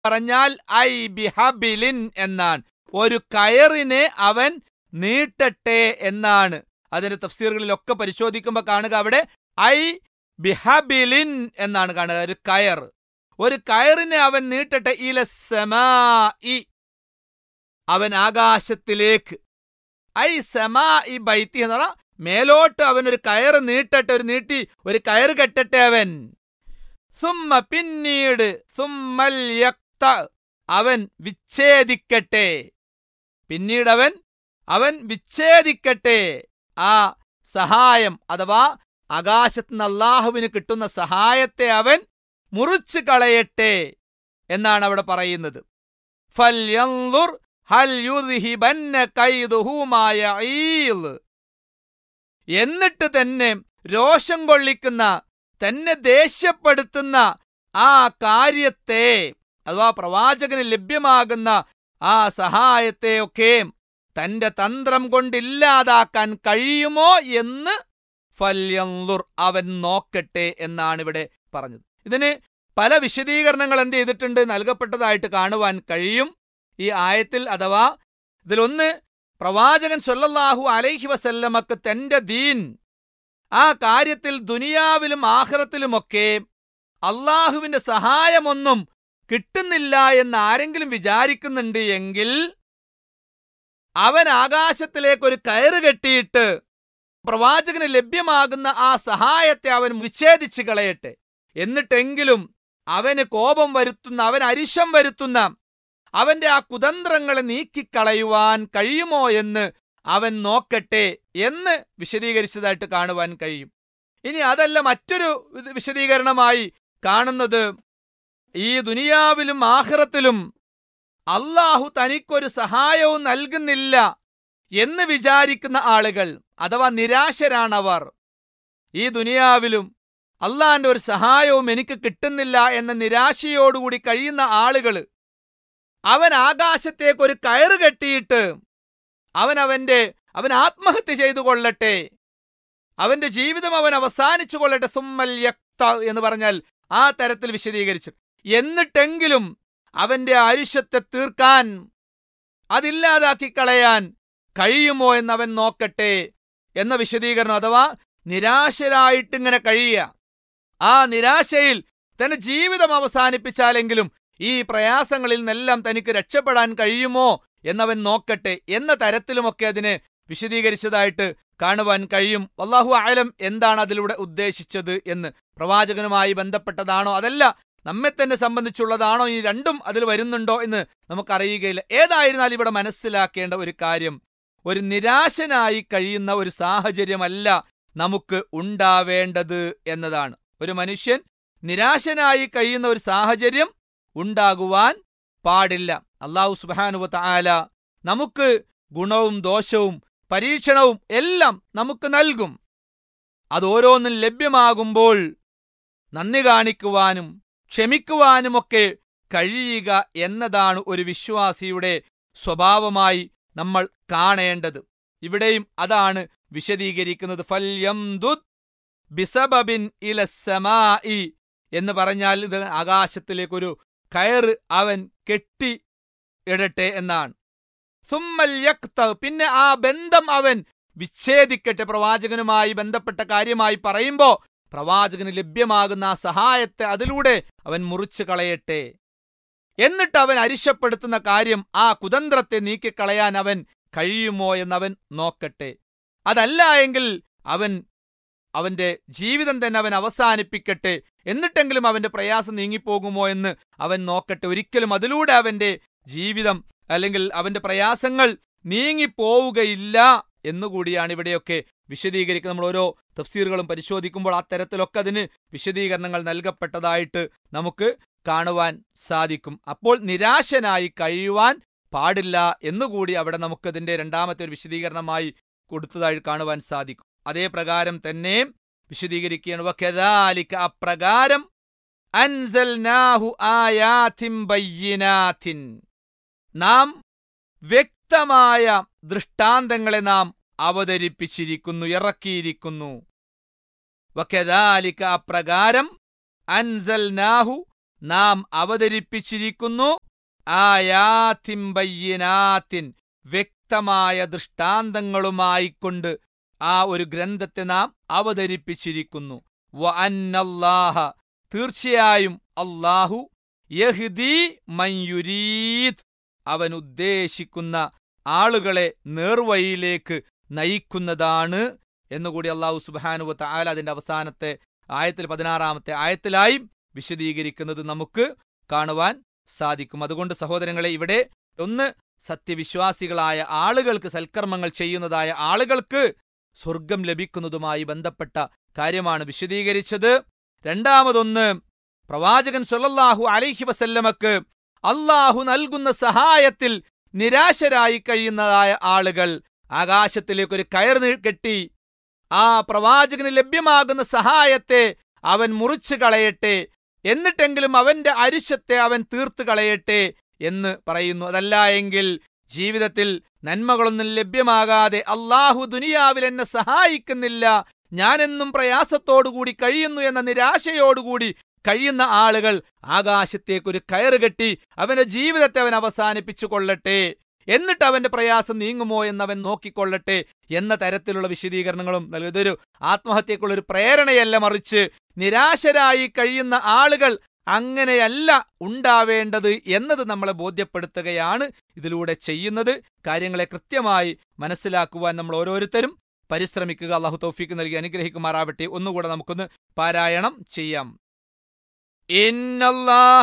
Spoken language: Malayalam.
പറഞ്ഞാൽ ഐ ബിഹബിലിൻ എന്നാണ് ഒരു കയറിനെ അവൻ നീട്ടട്ടെ എന്നാണ് അതിന്റെ തഫ്സീറുകളിലൊക്കെ പരിശോധിക്കുമ്പോൾ കാണുക അവിടെ ഐ ബിഹബിലിൻ എന്നാണ് കാണുക ഒരു കയർ ഒരു കയറിനെ അവൻ നീട്ടട്ടെ ഇല സമാഇ അവൻ ആകാശത്തിലേക്ക് ഐ സമാ ഈ ബൈത്തി എന്ന് പറഞ്ഞാൽ മേലോട്ട് അവൻ ഒരു കയറ് നീട്ടട്ടെ ഒരു നീട്ടി ഒരു കയറ് കെട്ടട്ടെ അവൻ സുമ്മ പിന്നീട് സുമ്മൽ യക്ത അവൻ വിച്ഛേദിക്കട്ടെ പിന്നീട് അവൻ അവൻ വിച്ഛേദിക്കട്ടെ ആ സഹായം അഥവാ ആകാശത്തുനിന്ന് അള്ളാഹുവിന് കിട്ടുന്ന സഹായത്തെ അവൻ മുറിച്ചു കളയട്ടെ എന്നാണ് അവിടെ പറയുന്നത് ഫൽയൻളുർ ഹൽ യുദ്ഹിബന്ന കൈദുഹു മാ യഈൽ. എന്നിട്ട് തന്നെ രോഷം കൊള്ളിക്കുന്ന തന്നെ ദേഷ്യപ്പെടുത്തുന്ന ആ കാര്യത്തെ അഥവാ പ്രവാചകന് ലഭ്യമാകുന്ന ആ സഹായത്തെയൊക്കെ തന്റെ തന്ത്രം കൊണ്ടില്ലാതാക്കാൻ കഴിയുമോ എന്ന് ഫല്യൻളുർ അവൻ നോക്കട്ടെ എന്നാണ് ഇവിടെ പറഞ്ഞത് ഇതിന് പല വിശദീകരണങ്ങൾ എന്ത് ചെയ്തിട്ടുണ്ട് നൽകപ്പെട്ടതായിട്ട് കാണുവാൻ കഴിയും ഈ ആയത്തിൽ അഥവാ ഇതിലൊന്ന് പ്രവാചകൻ സൊല്ലല്ലാഹു അലൈഹി വസല്ലമക്ക് തന്റെ ദീൻ ആ കാര്യത്തിൽ ദുനിയാവിലും ആഖിറത്തിലുമൊക്കെ അള്ളാഹുവിന്റെ സഹായമൊന്നും കിട്ടുന്നില്ല എന്ന് ആരെങ്കിലും വിചാരിക്കുന്നുണ്ട് എങ്കിൽ അവൻ ആകാശത്തിലേക്ക് ഒരു കയറ് കെട്ടിയിട്ട് പ്രവാചകന് ലഭ്യമാകുന്ന ആ സഹായത്തെ അവൻ വിച്ഛേദിച്ച് കളയട്ടെ എന്നിട്ടെങ്കിലും അവന് കോപം വരുത്തുന്ന അവൻ അരിശം വരുത്തുന്ന അവന്റെ ആ കുതന്ത്രങ്ങളെ നീക്കിക്കളയുവാൻ കഴിയുമോ എന്ന് അവൻ നോക്കട്ടെ എന്ന് വിശദീകരിച്ചതായിട്ട് കാണുവാൻ കഴിയും ഇനി അതല്ല മറ്റൊരു വിത- വിശദീകരണമായി കാണുന്നത് ഈ ദുനിയാവിലും ആഖിറത്തിലും അള്ളാഹു തനിക്കൊരു സഹായവും നൽകുന്നില്ല എന്ന് വിചാരിക്കുന്ന ആളുകൾ അഥവാ നിരാശരാണവർ ഈ ദുനിയാവിലും അള്ളാന്റെ ഒരു സഹായവും എനിക്ക് കിട്ടുന്നില്ല എന്ന നിരാശയോടുകൂടി കഴിയുന്ന ആളുകൾ അവൻ ആകാശത്തേക്ക് ഒരു കയറ് കെട്ടിയിട്ട് അവൻ അവന്റെ അവൻ ആത്മഹത്യ ചെയ്തു കൊള്ളട്ടെ അവന്റെ ജീവിതം അവൻ അവസാനിച്ചു കൊള്ളട്ടെ സുമ്മൽ യക്ത എന്ന് പറഞ്ഞാൽ ആ തരത്തിൽ വിശദീകരിച്ചു എന്നിട്ടെങ്കിലും അവന്റെ ആയുഷ്യത്തെ തീർക്കാൻ അതില്ലാതാക്കി കളയാൻ കഴിയുമോ എന്ന് അവൻ നോക്കട്ടെ എന്ന വിശദീകരണം അഥവാ നിരാശരായിട്ടിങ്ങനെ കഴിയുക ആ നിരാശയിൽ തന്റെ ജീവിതം അവസാനിപ്പിച്ചാലെങ്കിലും ഈ പ്രയാസങ്ങളിൽ നിന്നെല്ലാം തനിക്ക് രക്ഷപ്പെടാൻ കഴിയുമോ എന്നവൻ നോക്കട്ടെ എന്ന തരത്തിലുമൊക്കെ അതിനെ വിശദീകരിച്ചതായിട്ട് കാണുവാൻ കഴിയും അള്ളാഹു ആലം എന്താണ് അതിലൂടെ ഉദ്ദേശിച്ചത് എന്ന് പ്രവാചകനുമായി ബന്ധപ്പെട്ടതാണോ അതല്ല നമ്മെ തന്നെ സംബന്ധിച്ചുള്ളതാണോ ഈ രണ്ടും അതിൽ വരുന്നുണ്ടോ എന്ന് നമുക്കറിയുകയില്ല ഏതായിരുന്നാലും ഇവിടെ മനസ്സിലാക്കേണ്ട ഒരു കാര്യം ഒരു നിരാശനായി കഴിയുന്ന ഒരു സാഹചര്യമല്ല നമുക്ക് ഉണ്ടാവേണ്ടത് എന്നതാണ് ഒരു മനുഷ്യൻ നിരാശനായി കഴിയുന്ന ഒരു സാഹചര്യം ഉണ്ടാകുവാൻ പാടില്ല അള്ളാഹു സുബാനുവത്ത ആല നമുക്ക് ഗുണവും ദോഷവും പരീക്ഷണവും എല്ലാം നമുക്ക് നൽകും അത് ഓരോന്നും ലഭ്യമാകുമ്പോൾ നന്ദി കാണിക്കുവാനും ക്ഷമിക്കുവാനുമൊക്കെ കഴിയുക എന്നതാണ് ഒരു വിശ്വാസിയുടെ സ്വഭാവമായി നമ്മൾ കാണേണ്ടത് ഇവിടെയും അതാണ് വിശദീകരിക്കുന്നത് ഫല്യംദുദ് ബിസബബിൻ ഇലസമായി എന്ന് പറഞ്ഞാൽ ഇത് ആകാശത്തിലേക്കൊരു കയറ് അവൻ കെട്ടി ഇടട്ടെ എന്നാണ് സുമ്മൽ യക്ത പിന്നെ ആ ബന്ധം അവൻ വിച്ഛേദിക്കട്ടെ പ്രവാചകനുമായി ബന്ധപ്പെട്ട കാര്യമായി പറയുമ്പോ പ്രവാചകന് ലഭ്യമാകുന്ന ആ സഹായത്തെ അതിലൂടെ അവൻ മുറിച്ചു കളയട്ടെ എന്നിട്ട് അവൻ അരിശപ്പെടുത്തുന്ന കാര്യം ആ കുതന്ത്രത്തെ നീക്കിക്കളയാൻ അവൻ കഴിയുമോ എന്നവൻ നോക്കട്ടെ അതല്ല എങ്കിൽ അവൻ അവന്റെ ജീവിതം തന്നെ അവൻ അവസാനിപ്പിക്കട്ടെ എന്നിട്ടെങ്കിലും അവന്റെ പ്രയാസം നീങ്ങിപ്പോകുമോ എന്ന് അവൻ നോക്കട്ടെ ഒരിക്കലും അതിലൂടെ അവന്റെ ജീവിതം അല്ലെങ്കിൽ അവന്റെ പ്രയാസങ്ങൾ നീങ്ങിപ്പോവുകയില്ല എന്നുകൂടിയാണ് ഇവിടെയൊക്കെ വിശദീകരിക്കുന്നത് നമ്മൾ ഓരോ തഫ്സീറുകളും പരിശോധിക്കുമ്പോൾ ആ തരത്തിലൊക്കെ അതിന് വിശദീകരണങ്ങൾ നൽകപ്പെട്ടതായിട്ട് നമുക്ക് കാണുവാൻ സാധിക്കും അപ്പോൾ നിരാശനായി കഴിയുവാൻ പാടില്ല എന്നുകൂടി അവിടെ നമുക്കതിന്റെ രണ്ടാമത്തെ ഒരു വിശദീകരണമായി കൊടുത്തതായി കാണുവാൻ സാധിക്കും അതേ പ്രകാരം തന്നെ വിശദീകരിക്കുകയാണ് വകദാലിക അപ്രകാരം അൻസൽനാഹു ആയാതിൻ ബയ്യിനാതിൻ നാം വ്യക്തമായ ദൃഷ്ടാന്തങ്ങളെ നാം അവതരിപ്പിച്ചിരിക്കുന്നു ഇറക്കിയിരിക്കുന്നു വകദാലിക അപ്രകാരം അൻസൽനാഹു നാം അവതരിപ്പിച്ചിരിക്കുന്നു ആയാത്തിൻ ബയ്യനാത്തിൻ വ്യക്തമായ ദൃഷ്ടാന്തങ്ങളുമായി കൊണ്ട് ആ ഒരു ഗ്രന്ഥത്തെ നാം അവതരിപ്പിച്ചിരിക്കുന്നു വ അന്നല്ലാഹ തീർച്ചയായും അല്ലാഹു യഹ്ദി മയുരീത് അവൻ ഉദ്ദേശിക്കുന്ന ആളുകളെ നേർവഴിയിലേക്ക് നയിക്കുന്നതാണ് എന്നുകൂടി അള്ളാഹു സുബാനുവ താല അതിന്റെ അവസാനത്തെ ആയത്തിൽ പതിനാറാമത്തെ ആയത്തിലായി വിശദീകരിക്കുന്നത് നമുക്ക് കാണുവാൻ സാധിക്കും അതുകൊണ്ട് സഹോദരങ്ങളെ ഇവിടെ ഒന്ന് സത്യവിശ്വാസികളായ ആളുകൾക്ക് സൽക്കർമ്മങ്ങൾ ചെയ്യുന്നതായ ആളുകൾക്ക് സ്വർഗം ലഭിക്കുന്നതുമായി ബന്ധപ്പെട്ട കാര്യമാണ് വിശദീകരിച്ചത് രണ്ടാമതൊന്ന് പ്രവാചകൻ സൊല്ലാഹു അലൈഹി വസല്ലമക്ക് അള്ളാഹു നൽകുന്ന സഹായത്തിൽ നിരാശരായി കഴിയുന്നതായ ആളുകൾ ആകാശത്തിലേക്ക് ഒരു കയർ കെട്ടി ആ പ്രവാചകന് ലഭ്യമാകുന്ന സഹായത്തെ അവൻ മുറിച്ചു കളയട്ടെ എന്നിട്ടെങ്കിലും അവന്റെ അരിശത്തെ അവൻ തീർത്തു കളയട്ടെ എന്ന് പറയുന്നു അതല്ല എങ്കിൽ ജീവിതത്തിൽ നന്മകളൊന്നും ലഭ്യമാകാതെ അള്ളാഹു ദുനിയാവിൽ എന്നെ സഹായിക്കുന്നില്ല ഞാനെന്നും പ്രയാസത്തോടുകൂടി കഴിയുന്നു എന്ന നിരാശയോടുകൂടി കഴിയുന്ന ആളുകൾ ആകാശത്തേക്ക് ഒരു കയറ് കെട്ടി അവന്റെ ജീവിതത്തെ അവൻ അവസാനിപ്പിച്ചു കൊള്ളട്ടെ എന്നിട്ട് അവന്റെ പ്രയാസം നീങ്ങുമോ എന്നവൻ നോക്കിക്കൊള്ളട്ടെ എന്ന തരത്തിലുള്ള വിശദീകരണങ്ങളും നൽകും ഇതൊരു ആത്മഹത്യക്കുള്ള ഒരു പ്രേരണയല്ല മറിച്ച് നിരാശരായി കഴിയുന്ന ആളുകൾ അങ്ങനെയല്ല ഉണ്ടാവേണ്ടത് എന്നത് നമ്മളെ ബോധ്യപ്പെടുത്തുകയാണ് ഇതിലൂടെ ചെയ്യുന്നത് കാര്യങ്ങളെ കൃത്യമായി മനസ്സിലാക്കുവാൻ നമ്മൾ ഓരോരുത്തരും പരിശ്രമിക്കുക അള്ളാഹു തൗഫീക്ക് നൽകി അനുഗ്രഹിക്കുമാറാവട്ടെ ഒന്നുകൂടെ നമുക്കൊന്ന് പാരായണം ചെയ്യാം ഇന്നല്ലാഹ